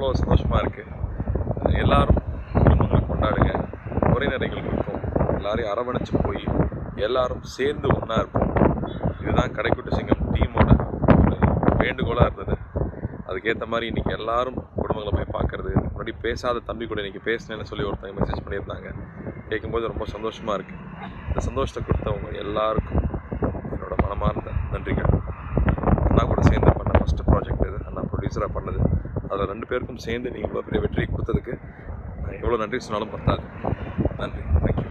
சந்தோஷமாக இருக்குது எல்லாரும் குடும்பங்களை கொண்டாடுங்க உரைநடைகள் இருக்கும் எல்லாரையும் அரவணைச்சு போய் எல்லாரும் சேர்ந்து ஒன்றா இருப்போம் இதுதான் கடைக்குட்டி சிங்கம் டீமோட ஒரு வேண்டுகோளாக இருந்தது அதுக்கேற்ற மாதிரி இன்றைக்கி எல்லாரும் குடும்பங்களை போய் பார்க்குறது முன்னாடி பேசாத தம்பி கூட இன்றைக்கி பேசினேன்னு சொல்லி ஒருத்தங்க மெசேஜ் பண்ணியிருந்தாங்க கேட்கும்போது ரொம்ப சந்தோஷமாக இருக்குது இந்த சந்தோஷத்தை கொடுத்தவங்க எல்லாருக்கும் என்னோட மனமார்ந்த நன்றிகள் அண்ணா கூட சேர்ந்து பண்ண ஃபஸ்ட்டு ப்ராஜெக்ட் இது அண்ணா ப்ரொடியூசராக பண்ணது அதில் ரெண்டு பேருக்கும் சேர்ந்து நீங்கள் இவ்வளோ பெரிய வெற்றியை கொடுத்ததுக்கு நான் எவ்வளோ நன்றி சொன்னாலும் பத்தாது நன்றி தேங்க்யூ